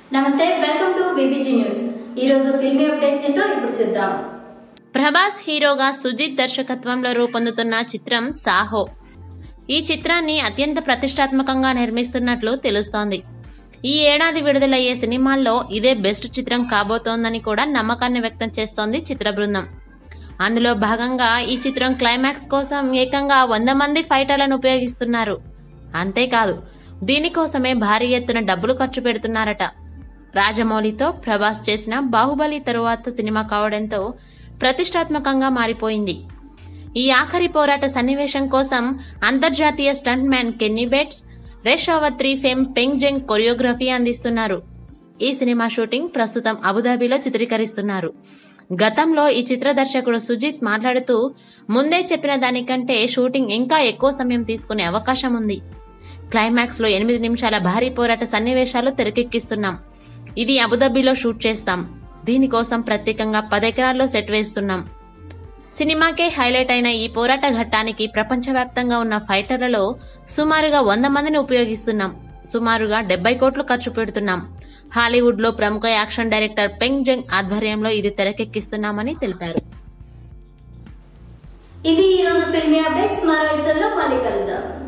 నమస్తే welcome to BBG news ఈ రోజు ఫిల్మీ అప్డేట్స్ ఏంటో ఇప్పుడు చూద్దాం ప్రభాస్ హీరోగా సుజిత్ దర్శకత్వంలో రూపొందుతున్న చిత్రం సాహో ఈ చిత్రాన్ని అత్యంత ప్రతిష్టాత్మకంగా నిర్మిస్తున్నట్లు తెలుస్తోంది ఈ ఏడాది విడుదలయ్యే సినిమాల్లో ఇదే బెస్ట్ చిత్రం కాబోతోందని కూడా నమ్మకాన్ని వ్యక్తం చేస్తోంది చిత్ర బృందం అందులో భాగంగా ఈ చిత్రం క్లైమాక్స్ కోసం ఏకంగా వంద మంది ఫైటర్లను ఉపయోగిస్తున్నారు అంతేకాదు దీనికోసమే భారీ ఎత్తున డబ్బులు ఖర్చు పెడుతున్నారట రాజమౌళితో ప్రభాస్ చేసిన బాహుబలి తరువాత సినిమా కావడంతో ప్రతిష్టాత్మకంగా మారిపోయింది ఈ ఆఖరి పోరాట సన్నివేశం కోసం అంతర్జాతీయ stunt man Kenny Bates rush hour three fame Peng Zhang choreography అందిస్తున్నారు ఈ సినిమా షూటింగ్ ప్రస్తుతం అబుదాబిలో చిత్రీకరిస్తున్నారు గతంలో ఈ చిత్ర దర్శకుడు సుజిత్ మాట్లాడుతూ ముందే చెప్పిన దానికంటే షూటింగ్ ఇంకా ఎక్కువ సమయం తీసుకునే అవకాశం ఉంది క్లైమాక్స్ లో ఎనిమిది నిమిషాల భారీ పోరాట సన్నివేశాలు తెరకెక్కిస్తున్నాం ఇది అబుదాబిలో షూట్ చేస్తాం దీనికోసం ప్రత్యేకంగా పదెకరాల్లో సెట్ వేస్తున్నాం సినిమాకే హైలైట్ అయిన ఈ పోరాట ఘట్టానికి ప్రపంచవ్యాప్తంగా ఉన్న ఫైటర్లలో సుమారుగా వంద మందిని ఉపయోగిస్తున్నాం సుమారుగా డెబ్బై కోట్లు ఖర్చు పెడుతున్నాం హాలీవుడ్ లో ప్రముఖ యాక్షన్ డైరెక్టర్ పెంగ్ జంగ్ ఆధ్వర్యంలో ఇది తెరకెక్కిస్తున్నామని తెలిపారు ఇవి ఈ రోజు ఫిల్మీ అప్డేట్స్ మరో ఎపిసోడ్ లో మళ్ళీ కలుద్దాం